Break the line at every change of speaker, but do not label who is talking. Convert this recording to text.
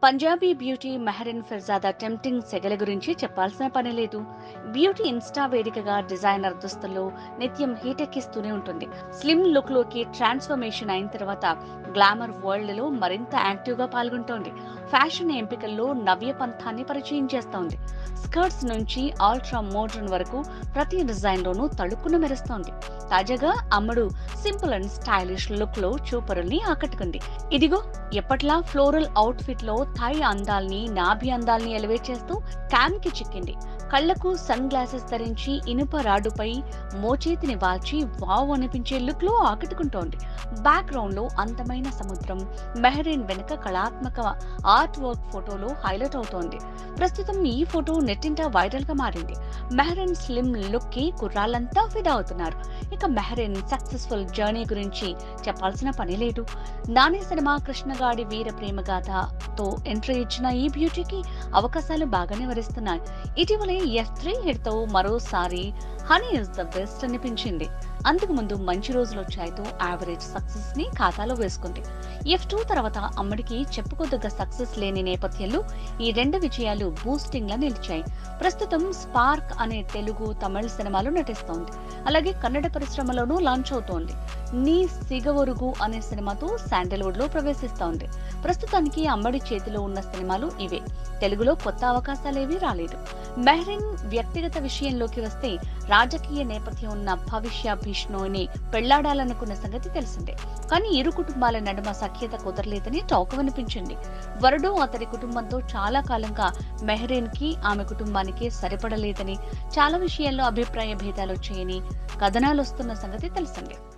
Punjabi beauty Mehreen Pirzada tempting సెగల గురించి చెప్పాల్సిన పని లేదు బ్యూటీ ఇన్స్టా వేదికగా డిజైనర్ దుస్తుల్లో నిత్యం హీటెక్కిస్తూనే ఉంటుంది స్లిమ్ లుక్ లోకి ట్రాన్స్ఫర్మేషన్ అయిన తర్వాత గ్లామర్ వరల్డ్ లో మరింత యాక్టివ్ గా పాల్గొంటోంది ఫ్యాషన్ ఎంపికల్లో నవ్య పంథాన్ని పరిచయం చేస్తోంది స్కర్ట్స్ నుంచి ఆల్ట్రా మోడ్రన్ వరకు ప్రతి డిజైన్ లోనూ తళుక్కున మెరుస్తోంది తాజాగా అమ్మడు సింపుల్ అండ్ స్టైలిష్ లుక్ లో చూపరుల్ని ఆకట్టుకుంది ఇదిగో ఎప్పట్లా ఫ్లోరల్ అవుట్ ఫిట్ లో థై అందాల్ని నాభి అందాల్ని ఎలివేట్ చేస్తూ క్యామ్ కి చిక్కింది కళ్లకు సన్ గ్లాసెస్ ధరించి ఇనుప రాడుపై మోచేతిని వాల్చి వావ్ అనిపించే లుక్ లో ఆకట్టుకుంటోంది బ్యాక్గ్రౌండ్ లో అందమైన సముద్రం మెహరీన్ వెనుక కళాత్మక ఆర్ట్ వర్క్ ఫోటోలో హైలైట్ అవుతోంది ప్రస్తుతం ఈ ఫోటో నెట్టింట వైరల్ గా మారింది మెహరీన్ స్లిమ్ లుక్ కి కుర్రాళ్ళంతా ఫిదా అవుతున్నారు ఇక మెహరీన్ సక్సెస్ఫుల్ జర్నీ గురించి చెప్పాల్సిన పని లేదు నాని సినిమా కృష్ణగాడి వీర ప్రేమ గాథతో ఎంట్రీ ఇచ్చిన ఈ బ్యూటీకి అవకాశాలు బాగానే వరిస్తున్నాయి ఇటీవలే ఎఫ్ త్రీ హిట్ తో మరోసారి హనీ ఇస్ ద బెస్ట్ అనిపించింది అంతకు ముందు మంచి రోజులు వచ్చాయితో యావరేజ్ సక్సెస్ ని ఖాతాలో వేసుకుంది ఎఫ్ టూ తర్వాత అమ్మడికి చెప్పుకోదగ్గ సక్సెస్ లేని నేపథ్యంలో ఈ రెండు విజయాలు బూస్టింగ్ లా నిలిచాయి ప్రస్తుతం స్పార్క్ అనే తెలుగు తమిళ సినిమాలో నటిస్తోంది అలాగే కన్నడ పరిశ్రమలోనూ లాంచ్ అవుతోంది నీ సిగవొరుగు అనే సినిమాతో శాండల్వుడ్ లో ప్రవేశిస్తోంది ప్రస్తుతానికి అమ్మడి చేతిలో ఉన్న సినిమాలు ఇవే తెలుగులో కొత్త అవకాశాలేవీ రాలేదు మెహ్రిన్ వ్యక్తిగత విషయంలోకి వస్తే రాజకీయ నేపథ్యం ఉన్న భవిష్య బిష్ణోని పెళ్లాడాలనుకున్న సంగతి తెలిసిందే కానీ ఇరు కుటుంబాల నడుమ సఖ్యత కుదరలేదని టాక్ వినిపించింది వరుడు అతడి కుటుంబంతో చాలా కాలంగా మెహ్రీన్ కి ఆమె కుటుంబానికి సరిపడలేదని చాలా విషయాల్లో అభిప్రాయ భేదాలు వచ్చాయని కథనాలు వస్తున్న సంగతి తెలిసిందే